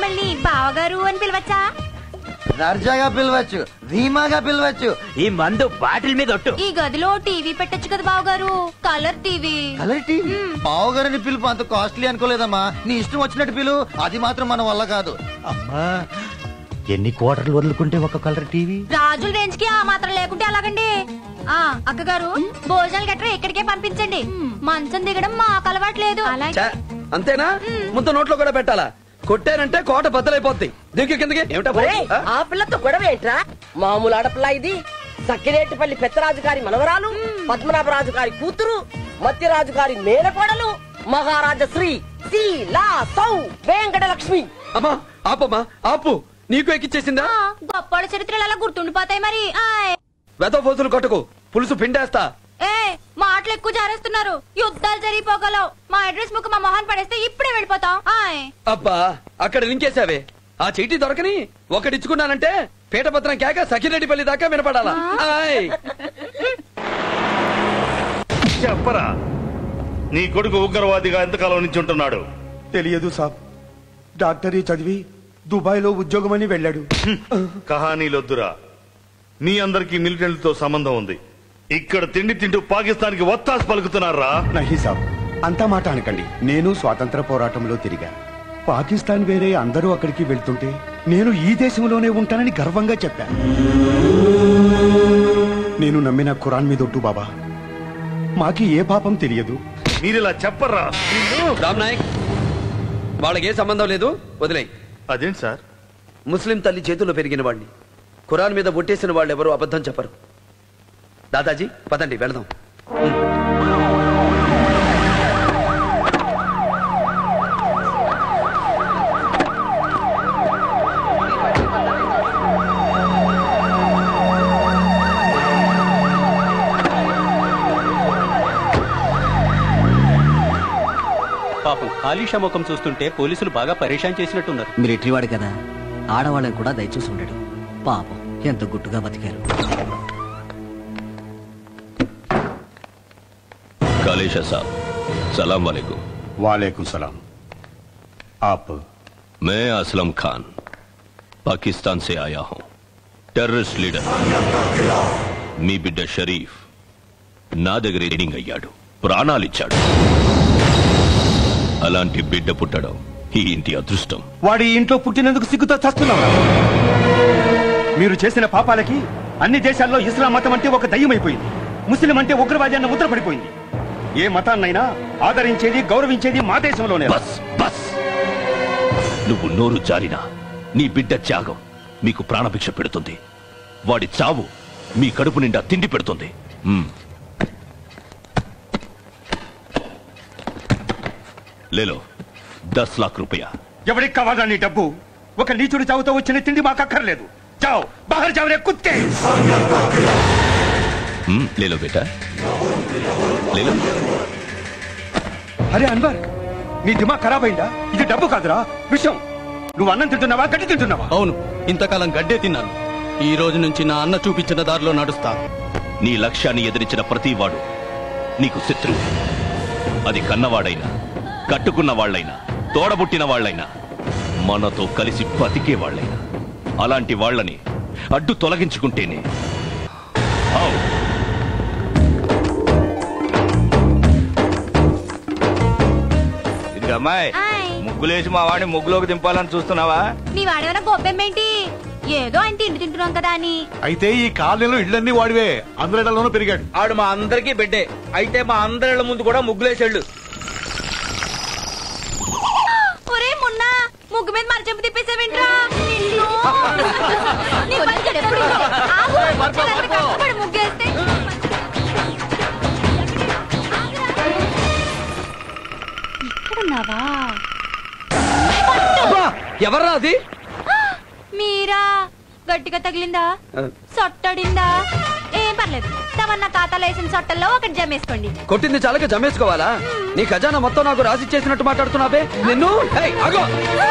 మిమ్మల్ని బావగారు అని పిలవచ్చా దర్జాగా పిలవచ్చు ధీమాగా పిలవచ్చు ఈ మందు బాటిల్ మీద ఒట్టు ఈ గదిలో టీవీ పెట్టొచ్చు కదా బావగారు కలర్ టీవీ కలర్ టీవీ పావుగారిని పిలుపు అంత కాస్ట్లీ అనుకోలేదమ్మా నీ ఇష్టం వచ్చినట్టు పిలు అది మాత్రం మన వల్ల కాదు అమ్మా ఎన్ని కోటర్లు వదులుకుంటే ఒక కలర్ టీవీ రాజుల రేంజ్ కి ఆ మాత్రం లేకుంటే అలాగండి ఆ అక్కగారు భోజనాలు గట్రా ఇక్కడికే పంపించండి మంచం దిగడం మాకు అలవాటు లేదు ఛ, అంతేనా ముందు నోట్లో కూడా పెట్టాలా కొట్టానంటే కోట బద్దలైపోద్ది దిగ్గు కిందకి ఏమిటా బాబు? ఒరేయ్, ఆ? ఆ పిల్లతో గొడవ ఏంట్రా మామూలు ఆడపిల్ల ఇది సక్కిరేటిపల్లి పెత్తరాజు గారి మనవరాలు పద్మనాభరాజు గారి కూతురు మత్స్యరాజు గారి మేనకోడలు మహారాజ శ్రీ శీలా సౌ వెంకటలక్ష్మి అమ్మా ఆపమ్మా ఆపు నీకు ఎక్కిచ్చేసిందా ఆ, గొప్పోళ్ళ చరిత్రలు అలా గుర్తుండిపోతాయి మరి ఆయ్. వెత పోతులు కొట్టకు పులుసు పిండేస్తా ఏ మాటలు ఎక్కువ జారేస్తున్నారు యుద్ధాలు జరిగిపోగలవు మా అడ్రస్ బుక్ మా మొహన్ పడేస్తే ఇప్పుడే వెళ్ళిపోతాం ఆయ్ అబ్బా అక్కడ లింకేశావే ఆ చీటీ దొరకని ఒకటిచ్చుకున్నానంటే పీఠపత్రం కేక సఖిరెడ్డిపల్లి దాకా వినపడాలా ఆయ్. చెప్పరా నీ కొడుకు ఉగ్రవాదిగా ఎంతకాలం నుంచి ఉంటున్నాడు తెలియదు సాబ్ డాక్టరీ చదివి దుబాయ్లో ఉద్యోగమని వెళ్ళాడు కహానీలొద్దురా మీ అందరికీ మిలిటెంట్లతో సంబంధం ఉంది ఇక్కడ తిండి తింటూ పాకిస్తాన్కి ఒత్తాసు పలుకుతున్నారా నహి సాబ్ అంతా మాట అనకండి నేను స్వాతంత్ర పోరాటంలో తిరిగా పాకిస్తాన్ వేరే అందరూ అక్కడికి వెళ్తుంటే నేను ఈ దేశంలోనే ఉంటానని గర్వంగా చెప్పాను నేను నమ్మిన ఖురాన్ మీద ఒట్టు బాబా మాకి ఏ పాపం తెలియదు మీరిలా చెప్పరా రామ్ నాయక్ వాళ్ళకి ఏ సంబంధం లేదు వదిలేయ్ అదేంటి సార్ ముస్లిం తల్లి చేతుల్లో పెరిగిన వాడిని ఖురాన్ మీద ఒట్టేసిన వాళ్ళు ఎవరు అబద్ధం చెప్పరు దాదాజీ పదండి వెళదాం పాపం కాళీషా ముఖం చూస్తుంటే పోలీసులు బాగా పరేషాన్ చేసినట్టున్నారు మిలిటరీ వాడు కదా ఆడవాళ్ళని కూడా దయచూసి ఉండడు పాపం ఎంత గుట్టుగా బతికారు कालेशा साहब सलाम वालेकुम వాలేకుం సలాం ఆప్ मैं असलम खान पाकिस्तान से आया हूं టెర్రరిస్ట్ లీడర్ మీ బిడ్డ షరీఫ్ నా దగ్గర ట్రైనింగ్ అయ్యాడు ప్రాణాలిచ్చాడు అలాంటి బిడ్డ పుట్టడం ఈ ఇంటి అదృష్టం వాడి ఇంట్లో పుట్టినందుకు సిగ్గుతో చస్తున్నావా మీరు చేసిన పాపాలకి అన్ని దేశాల్లో ఇస్లాం మతం అంటే ఒక దయ్యమైపోయింది ముస్లిం అంటే ఉగ్రవాది అన్న ముద్ర పడిపోయింది ఏ మతాన్నైనా ఆదరించేది గౌరవించేది మా దేశంలోనే బస్ బస్ నువ్వు నోరు జారినా నీ బిడ్డ త్యాగం మీకు ప్రాణభిక్ష పెడుతుంది వాడి చావు మీ కడుపు నిండా తిండి పెడుతుంది మ్మ్. లేలో దస్ లాక్ రూపాయ ఎవరికి కావాలా నీ డబ్బు ఒక నీచుడి చావుతో వచ్చిన తిండి మాకు అక్కర్లేదు చావు బాహర్ చావరే కుత్తే మ్మ్, లేలో బేటా లేలో అరే అన్వర్ నీ దిమాగ్ ఖరాబ్ అయిందా ఇది డబ్బు కాదురా విషయం నువ్వు అన్నం తింటున్నావా గడ్డి తింటున్నావా అవును ఇంతకాలం గడ్డే తిన్నాను ఈ రోజు నుంచి నా అన్న చూపించిన దారిలో నడుస్తా నీ లక్ష్యాన్ని ఎదిరించిన ప్రతివాడు నీకు శత్రువు అది కన్నవాడైనా కట్టుకున్న వాళ్ళైనా తోడబుట్టిన వాళ్ళైనా మనతో కలిసి బతికే వాళ్ళైనా అలాంటి వాళ్ళని అడ్డు తొలగించుకుంటేనే ఔ! ఇది అమ్మాయి ఆయ్. ముగ్గులేసి మా వాడిని ముగ్గులోకి దింపాలని చూస్తున్నావా మీ వాడేమైనా గొబ్బెమ్మేంటి ఏదో ఆయన తిండి తింటున్నాం కదా అని అయితే ఈ కాలనీలో ఇళ్ళన్నీ వాడివే అందరిలోనూ పెరిగాడు ఆడు మా అందరికీ బిడ్డే అయితే మా అందరిళ్ళ ముందు కూడా ముగ్గులేసాడు ఒరే మున్న ముగ్గు మీద మరచెంపు తిప్పేసావేంట్రా నిన్ను. నీ పని చెప్తాను. ఆగు. చాలా కష్టపడి ముగ్గేస్తే ఇక్కడున్నావా ఎవర్రా అది మీరా గట్టిగా తగిలిందా సొట్టడిందా ఏం పర్లేదు తమన్న ఖాతాలో వేసిన సొట్టల్లో ఒకటి జమేసుకోండి కొట్టింది చాలక జమేసుకోవాలా నీ ఖజానా మొత్తం నాకు రాసి చేసినట్టు మాట్లాడుతున్నావే నిన్ను ఏయ్, ఆగు.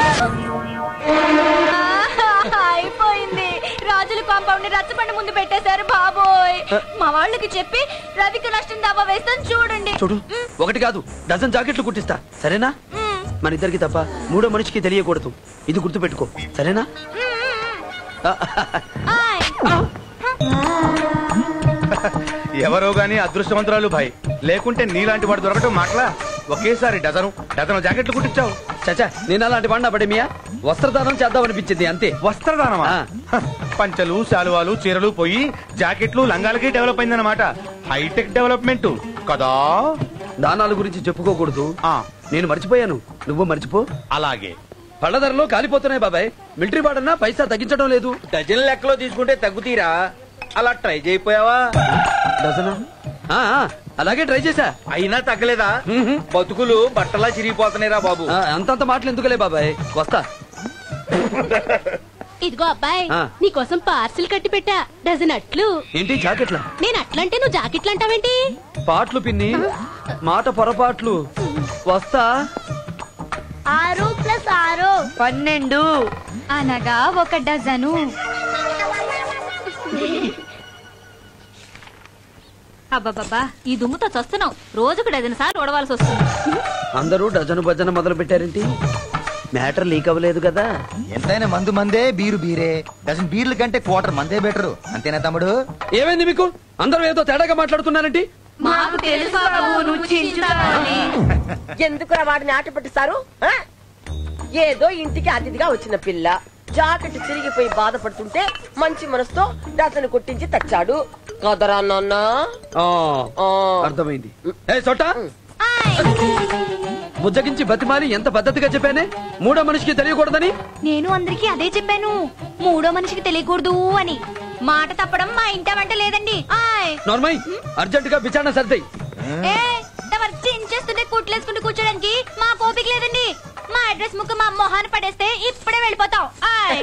ఆహా, అయిపోయింది రాజుల కాంపౌండ్ ని రచ్చబండ ముందు పెట్టేశారు బాబోయ్ మా వాళ్ళకి చెప్పి రవికి నష్టం దావా వేస్తాను చూడండి చూడు ఒకటి కాదు డజన్ జాకెట్లు కుట్టిస్తా సరేనా మ్, మన ఇద్దరికి తప్ప మూడో మనిషికి తెలియకూడదు ఇది గుర్తుపెట్టుకో సరేనా ఆయ్. ఎవరో గాని అదృష్టవంతురాలు భాయ్ లేకుంటే నీలాంటి వాడు దొరకటం మాటలా ఒకేసారి డజను డజను జాకెట్లు కుట్టించావు చచ్చా నేను అలాంటి వాడినా పడేమియా వస్త్రదానం చేద్దామనిపించింది అంతే వస్త్రదానమా ఆ. హ, పంచలు శాలువాలు చీరలు పోయి జాకెట్లు లంగాలకి డెవలప్ అయిందన్నమాట హైటెక్ డెవలప్మెంట్ కదా దానాల గురించి చెప్పుకోకూడదు ఆ, నేను మర్చిపోయాను నువ్వు మర్చిపో అలాగే పళ్ళ ధరలు కాలిపోతున్నాయి బాబాయ్ మిలిటరీ వాడన్నా పైసా తగ్గించడం లేదు డజన్ లెక్కలో తీసుకుంటే తగ్గుతీరా అలా ట్రై చేయపోయావా డజనా ఆ, ఆ, అలాగే ట్రై చేశా అయినా తగ్గలేదా బతుకులు బట్టలా చిరిగిపోతున్నాయిరా బాబు ఆ, అంతంత మాటలు ఎందుకులే బాబాయ్ వస్తా ఇదిగో అబ్బాయి ఆ. నీకోసం పార్సిల్ కట్టి పెట్టా డజన్ అట్లు ఏంటి జాకెట్లా నేను అట్లంటే నువ్వు జాకెట్లు అంటావేంటి పాటలు పిన్ని మాట పొరపాట్లు వస్తా ఆరు ప్లస్ ఆరు పన్నెండు అనగా ఒక డజను అబ్బాబ్బా ఈ దుమ్ముతో చస్తున్నావు రోజుకు డజన్ సార్లు ఓడవలసి వస్తుంది అందరూ డజను భజన మొదలు పెట్టారేంటి మ్యాటర్ లీక్ అవ్వలేదు కదా ఎంతైనా మందు మందే బీరు బీరే డజన్ బీర్ల కంటే క్వార్టర్ మందే బెటరు అంతేనా తమ్ముడు ఏమైంది మీకు అందరూ ఏదో తేడాగా మాట్లాడుతున్నారేంటి మాకు తెలుసు బాబు నువ్వు చించుతావని ఎందుకురా వాడిని ఆట పట్టిస్తారు ఆ? ఏదో ఇంటికి అతిథిగా వచ్చిన పిల్ల జాకెట్ చిరిగిపోయి బాధపడుతుంటే మంచి మనసుతో అతను కొట్టించి తెచ్చాడు కదరా నాన్న ఆ, ఆ. అర్థమైంది ఏ సొట్టా బుజ్జగించి బతిమాలి ఎంత పద్ధతిగా చెప్పానే మూడో మనిషికి తెలియకూడదని నేను అందరికీ అదే చెప్పాను మూడో మనిషికి తెలియకూడదు అని మాట తప్పడం మా ఇంట వంట లేదండి ఆయ్ నార్మల్ అర్జెంట్ గా విచారణ సర్దాయి ఏ తమరు చించేస్తుంటే కుట్లేసుకుంటూ కూర్చోడానికి మా కోపిక లేదండి మా అడ్రస్ ముక్క మా మొహాన్ని పడేస్తే ఇప్పుడే వెళ్ళిపోతాం ఆయ్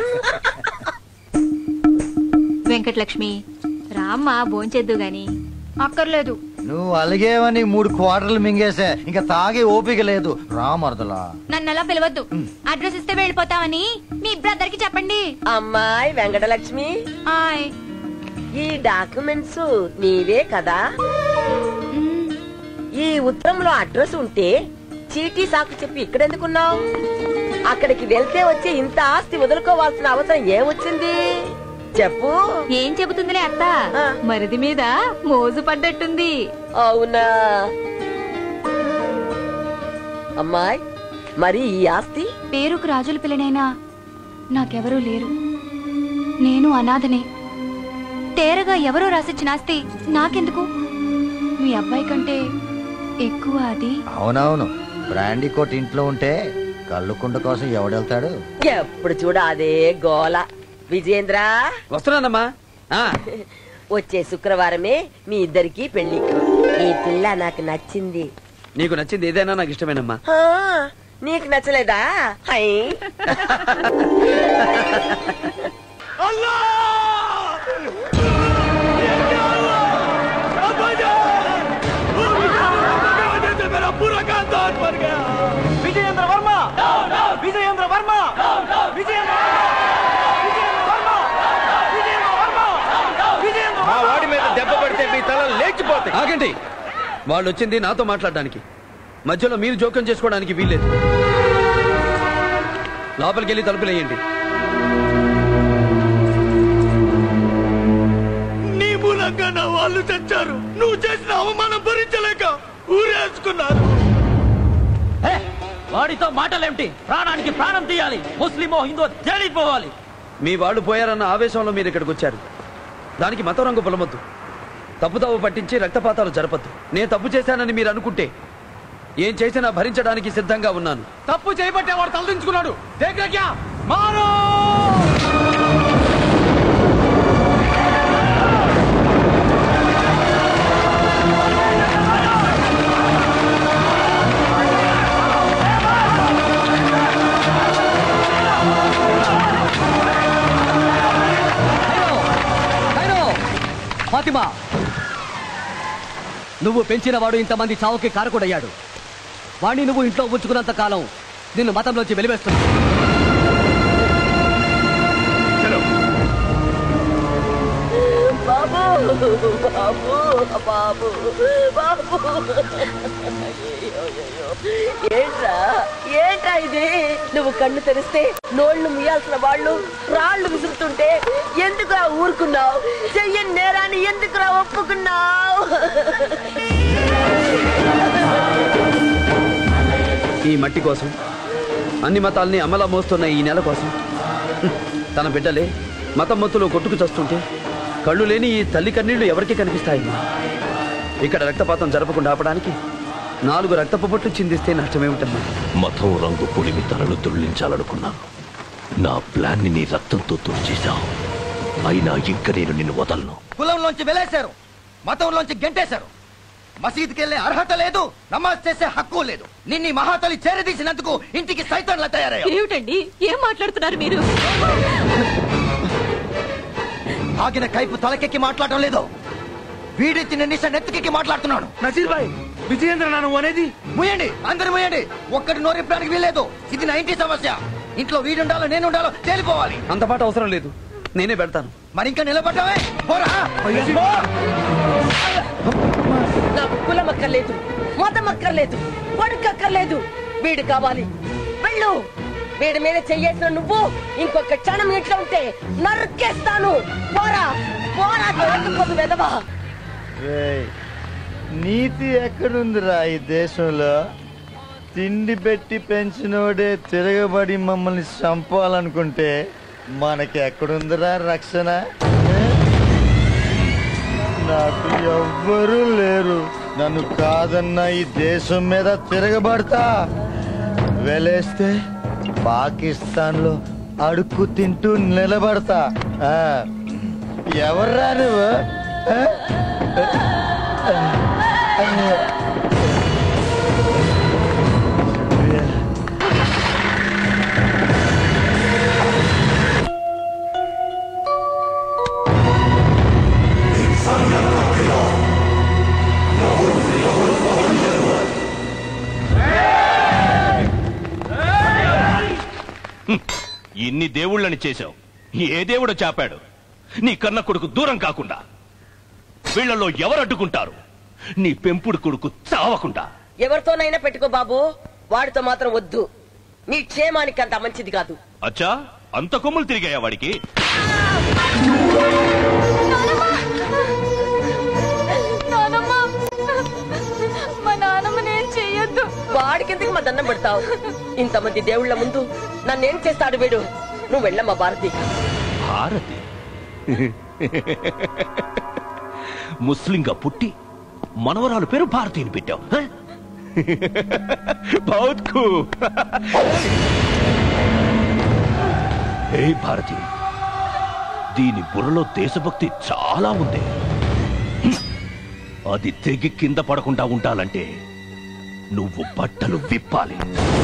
వెంకటలక్ష్మి రామ్మా భోంచేద్దు గాని అక్కర్లేదు నువ్వు అలిగేవని మూడు క్వార్టర్లు మింగేసా ఇంకా తాగే ఓపిక లేదు రామరదలా నన్ను అలా పిలవద్దు అడ్రస్ ఇస్తే వెళ్ళిపోతామని మీ బ్రదర్ కి చెప్పండి అమ్మాయి వెంకటలక్ష్మి ఆయ్ ఈ డాక్యుమెంట్స్ నీవే కదా ఈ ఉత్తరంలో అడ్రస్ ఉంటే చీటీ సాకు చెప్పి ఇక్కడెందుకున్నావు అక్కడికి వెళ్తే వచ్చే ఇంత ఆస్తి వదులుకోవాల్సిన అవసరం ఏమొచ్చింది చెప్పు ఏం చెబుతుందిలే అత్త ఆ. మరిది మీద మోజు పడ్డట్టుంది అవునా అమ్మాయి మరి ఈ ఆస్తి పేరుకు రాజుల పిల్లనైనా నాకెవరూ లేరు నేను అనాథనే తేరగా ఎవరో రాసిచ్చిన ఆస్తి నాకెందుకు మీ అబ్బాయి కంటే ఎక్కువ అది అవునవును బ్రాండీ కోట్ ఇంట్లో ఉంటే కళ్ళుకుండ కోసం ఎవడెళ్తాడు ఎప్పుడు చూడ అదే గోల విజేంద్ర వస్తున్నానమ్మా ఆ, వచ్చే శుక్రవారమే మీ ఇద్దరికి పెళ్లి ఈ పిల్ల నాకు నచ్చింది నీకు నచ్చింది ఏదైనా నాకు ఇష్టమేనమ్మా ఆ, నీకు నచ్చలేదా హై విజయేంద్ర వర్మ విజయేంద్ర వర్మ విజయేంద్ర మా వాడి మీద దెబ్బ పడితే మీ తల లేచిపోతాయి ఆగండి వాళ్ళు వచ్చింది నాతో మాట్లాడడానికి మధ్యలో మీరు జోక్యం చేసుకోవడానికి వీల్లేదు లోపలికి వెళ్ళి తలుపులేయండి నీ మూలంగా నా వాళ్ళు చచ్చారు నువ్వు చేసిన అవమానం భరించలేక ఊరేసుకున్నారు వాడితో మాటలేమిటి ప్రాణానికి ప్రాణం తీయాలి ముస్లిమో హిందో తేలిపోవాలి మీ వాళ్ళు పోయారన్న ఆవేశంలో మీరు ఇక్కడికి వచ్చారు దానికి మతం రంగు పొలమొద్దు తప్పుతావు పట్టించి రక్తపాతాలు జరపద్దు నేను తప్పు చేశానని మీరు అనుకుంటే ఏం చేసినా భరించడానికి సిద్ధంగా ఉన్నాను తప్పు చేయబట్టే వాడు తలదించుకున్నాడు దేఖ్యా మారో ఫాతిమా నువ్వు పెంచిన వాడు ఇంతమంది చావుకి కారకుడయ్యాడు వాణ్ణి నువ్వు ఇంట్లో ఉంచుకున్నంత కాలం నిన్ను మతంలోంచి వెలివేస్తున్నా బాబు బాబు బాబు బాబు అయ్యయ్యో. ఏంట్రా ఏంట్రా ఇది నువ్వు కన్ను తెరిస్తే నోళ్లు ముయ్యాల్సిన వాళ్ళు రాళ్ళు విసురుతుంటే ఎందుకురా ఊరుకున్నావు చెయ్యని నేరాన్ని ఎందుకురా ఒప్పుకున్నావు ఈ మట్టి కోసం అన్ని మతాల్ని అమలా మోస్తున్న ఈ నెల కోసం హ్మ్, తన బిడ్డలే మతం మొత్తులో కొట్టుకు చస్తుంటే కళ్ళు లేని ఈ తల్లి కన్నీళ్లు ఎవరికి కనిపిస్తాయి ఇక్కడ రక్తపాతం జరపకుండా ఆపడానికి నాలుగు రక్తపు బొట్లు చిందిస్తే నష్టమేమిటమ్మా మతం రంగు పులిమి తలలు దొల్లించాలనుకున్నాను నా ప్లాన్ని నీ రక్తంతో తుడిచేశావు అయినా ఇంక నేను నిన్ను వదలను కులంలోంచి వెలేశారు మతంలోంచి గెంటేశారు మసీదుకి వెళ్ళే అర్హత లేదు నమాజ్ చేసే హక్కు లేదు నిన్ని మహాతలి చేరదీసినందుకు ఇంటికి సైతాన్లా తయారయ్యావు ఏమిటండి ఏం మాట్లాడుతున్నారు మీరు ఆగిన కైపు తలకెక్కి మాట్లాడటం లేదు వీడి తిన్న నిశ నెత్తికెక్కి మాట్లాడుతున్నాడు నసీర్ భాయ్ విజయేంద్ర నువ్వు అనేది ముయండి అందరు ముయండి ఒక్కటి నోరిప్పడానికి వీల్లేదు ఇది నా ఇంటి సమస్య ఇంట్లో వీడుండాలో నేను ఉండాలో తేలిపోవాలి అంత పాట అవసరం లేదు నేనే పెడతాను మరి ఇంకా నిలబడ్డావే పోరా నాకు కులం అక్కర్లేదు మతం అక్కర్లేదు కొడుకు అక్కర్లేదు వీడు కావాలి వెళ్ళు వీడి మీద చెయ్యేసిన నువ్వు ఇంకొక క్షణం ఇంట్లో ఉంటే నరికేస్తాను పోరా పోరా దొరకపోదు వెదవా రేయ్, నీతి ఎక్కడుందిరా ఈ దేశంలో తిండి పెట్టి పెంచినోడే తిరగబడి మమ్మల్ని చంపాలనుకుంటే మనకి ఎక్కడుందిరా రక్షణ నాకు ఎవ్వరూ లేరు నన్ను కాదన్న ఈ దేశం మీద తిరగబడతా వెలేస్తే పాకిస్తాన్ లో అడుక్కు తింటూ నిలబడతా ఆ, ఎవర్రా నువ్వు ఆ? ఇన్ని దేవుళ్ళని చేశావు ఏ దేవుడు చాపాడు నీ కన్న కొడుకు దూరం కాకుండా వీళ్ళలో ఎవరు అడ్డుకుంటారు నీ పెంపుడు కొడుకు చావకుండా ఎవరితోనైనా పెట్టుకో బాబు వాడితో మాత్రం వద్దు నీ క్షేమానికి అంత మంచిది కాదు అచ్చా అంత కొమ్ములు తిరిగాయా వాడికి నానమ్మా మా నానమ్మ నేను చెయ్యొద్దు వాడికి ఎందుకు మా దండం పెడతావు ఇంతమంది దేవుళ్ళ ముందు నన్నేం చేస్తాడు వీడు నువ్వు వెళ్ళమ్మా భారతి భారతి ముస్లింగా పుట్టి మనవరాలు పేరు భారతిని పెట్టావు హ? బహుత్ ఖూబ్. హే భారతి దీని బుర్రలో దేశభక్తి చాలా ఉంది హ్మ్. అది తెగి కింద పడకుండా ఉండాలంటే నువ్వు బట్టలు విప్పాలి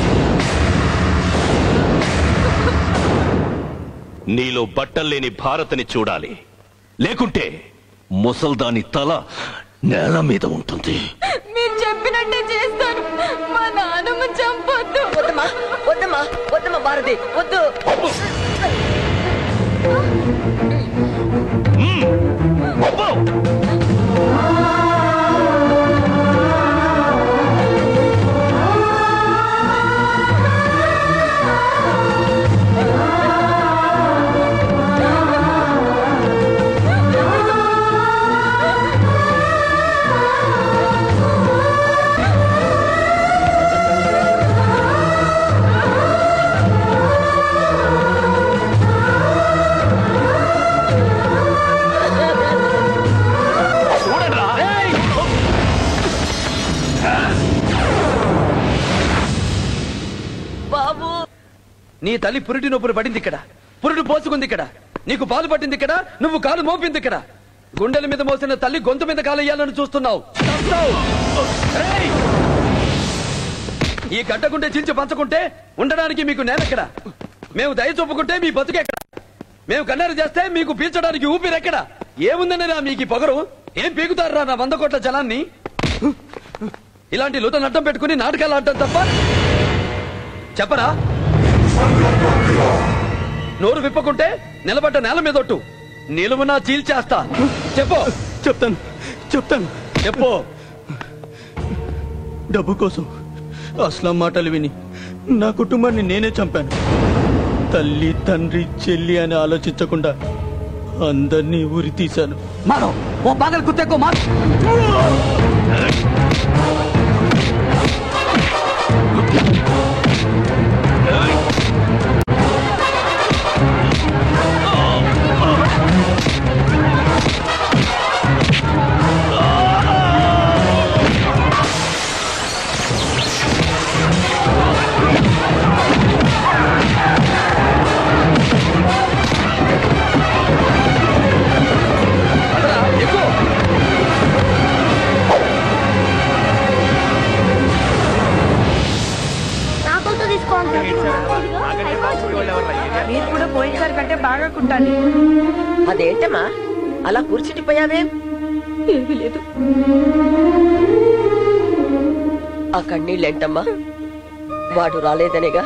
నీలో బట్టల్లేని భారతిని చూడాలి లేకుంటే ముసల్దాని తల నేల మీద ఉంటుంది మీరు చెప్పినట్టే చేస్తాను మా నానమ్మ చంపొద్దు వద్దమ్మా వద్దమ్మా వద్దమ్మా భారతి వద్దు బాబు నీ తల్లి పురిటి నొప్పులు పడింది ఇక్కడ పురుడు పోసుకుంది ఇక్కడ నీకు పాలు పట్టింది ఇక్కడ నువ్వు కాలు మోపింది ఇక్కడ గుండెల మీద మోసిన తల్లి గొంతు మీద కాలయ్యాలని చూస్తున్నావు చస్తావు. రేయ్! ఈ గడ్డగుండె చించి పంచకుంటే ఉండడానికి మీకు నేలెక్కడ మేము దయ చూపుకుంటే మీ బతుకెక్కడ మేము కన్నెర చేస్తే మీకు పీల్చడానికి ఊపిరెక్కడ ఏముందనేరా మీకు ఈ పొగరు ఏం పీకుతారా నా వంద కోట్ల జలాన్ని ఇలాంటి లుత నట్టం పెట్టుకుని నాటకాలు ఆడటం తప్ప చెప్పరా నోరు విప్పకుంటే నిలబడ్డ నేల మీదొట్టు నిలువునా చీల్చేస్తా చెప్పు చెప్తాను చెప్తాను చెప్పు డబ్బు కోసం అస్లాం మాటలు విని నా కుటుంబాన్ని నేనే చంపాను తల్లి తండ్రి చెల్లి అని ఆలోచించకుండా అందరినీ ఉరి తీశాను మారో ఓ పాగల్ కుత్తెక్కో మార్ నాకులతో తీసుకోండి మీరు కూడా పోయినసారి కంటే బాగా కుట్టాలి అదేంటమ్మా అలా కూర్చుండిపోయావేం ఏమీ లేదు ఆ కన్నీళ్ళేంటమ్మా వాడు రాలేదనేగా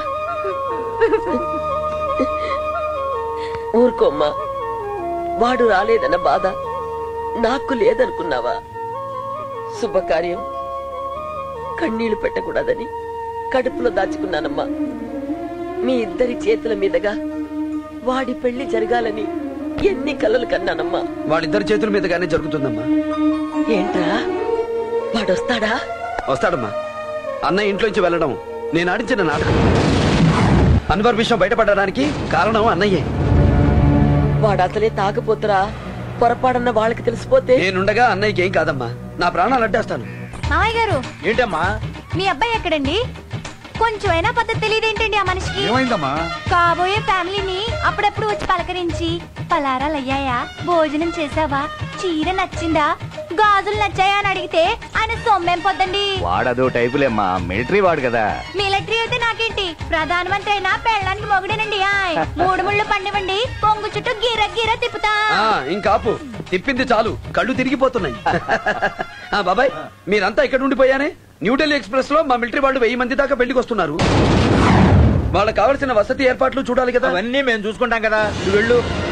ఊరుకోమ్మా వాడు రాలేదన్న బాధ నాకు లేదనుకున్నావా శుభకార్యం కన్నీళ్లు పెట్టకూడదని కడుపులో దాచుకున్నానమ్మా మీ ఇద్దరి చేతుల మీదుగా వాడి పెళ్లి జరగాలని ఎన్ని కలలు కన్నానమ్మా వాళ్ళిద్దరి చేతుల మీదుగానే జరుగుతుందమ్మా ఏంట్రా వాడొస్తాడా వస్తాడమ్మా అన్న ఇంట్లోంచి వెళ్ళడం నేను ఆడించిన నాటకం అన్వర్ విషయం బయటపడడానికి కారణం అన్నయ్యే వాడు అసలే తాగపోతురా పొరపాడన్న వాళ్ళకి తెలిసిపోతే నేనుండగా అన్నయ్యకి ఏం కాదమ్మా నా ప్రాణాలు అడ్డేస్తాను మామయ్య గారు ఏంటమ్మా మీ అబ్బాయి ఎక్కడండి కొంచెమైనా పద్ధతి తెలియదేంటండి ఆ మనిషికి ఏమైందమ్మా కాబోయే ఫ్యామిలీని అప్పుడప్పుడు వచ్చి పలకరించి పలారాలు అయ్యాయా భోజనం చేసావా చీర నచ్చిందా గాజులు నచ్చాయా అని అడిగితే ఆయన సొమ్మేం పొద్దండి వాడదో టైపులేమ్మా మిలిటరీ వాడు కదా మిలిటరీ అయితే నాకేంటి ప్రధానమంత్రి అయినా పెళ్ళడానికి మొగుడేనండి ఆయ్. మూడు ముళ్ళు పండివ్వండి కొంగు చుట్టూ గీర గీర తిప్పుతా ఆ, ఇంకాపు తిప్పింది చాలు కళ్ళు తిరిగిపోతున్నాయి ఆ, బాబాయ్ మీరంతా ఇక్కడ ఉండిపోయానే న్యూఢిల్లీ ఎక్స్ప్రెస్ లో మా మిలిటరీ వాళ్ళు వెయ్యి మంది దాకా పెళ్లికి వస్తున్నారు వాళ్ళకి కావలసిన వసతి ఏర్పాట్లు చూడాలి కదా అవన్నీ మేము చూసుకుంటాం కదా నువ్వు వెళ్ళు